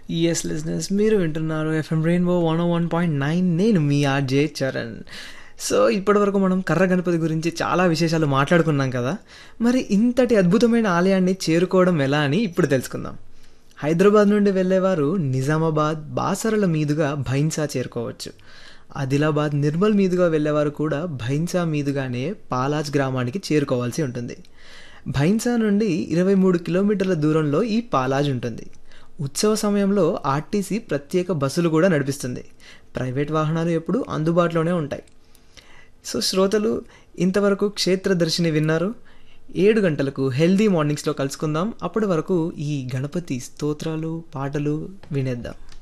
yes listeners మీరు వింటున్నారు FM rainbow one one point nine నేను మీ ఆర్జే చరణ్ సో ఇప్పటివరకు మనం కర్ర గణపతి గురించి చాలా విశేషాలు మాట్లాడుకున్నాం కదా మరి ఇంతటి అద్భుతమైన ఆలయాన్ని చేరుకోవడం ఎలా అని ఇప్పుడు తెలుసుకుందాం హైదరాబాద్ నుండి వెళ్ళేవారు నిజామాబాద్ బాసరల మీదుగా భైన్సా చేరుకోవచ్చు ఆదిలాబాద్ నిర్మల్ మీదుగా వెళ్ళేవారు కూడా భైన్సా మీదుగానే పాలాజ్ గ్రామానికి చేరుకోవాల్సి ఉంటుంది భైన్సా నుండి ఇరవై మూడు కిలోమీటర్ల దూరంలో ఈ పాలాజ్ ఉంటుంది ఉత్సవ సమయంలో ఆర్టీసీ ప్రత్యేక బస్సులు కూడా నడిపిస్తుంది ప్రైవేట్ వాహనాలు ఎప్పుడు అందుబాటులోనే ఉంటాయి సో శ్రోతలు ఇంతవరకు క్షేత్రదర్శిని విన్నారు ఏడు గంటలకు హెల్దీ మార్నింగ్స్లో కలుసుకుందాం అప్పటి వరకు ఈ గణపతి స్తోత్రాలు పాటలు వినేద్దాం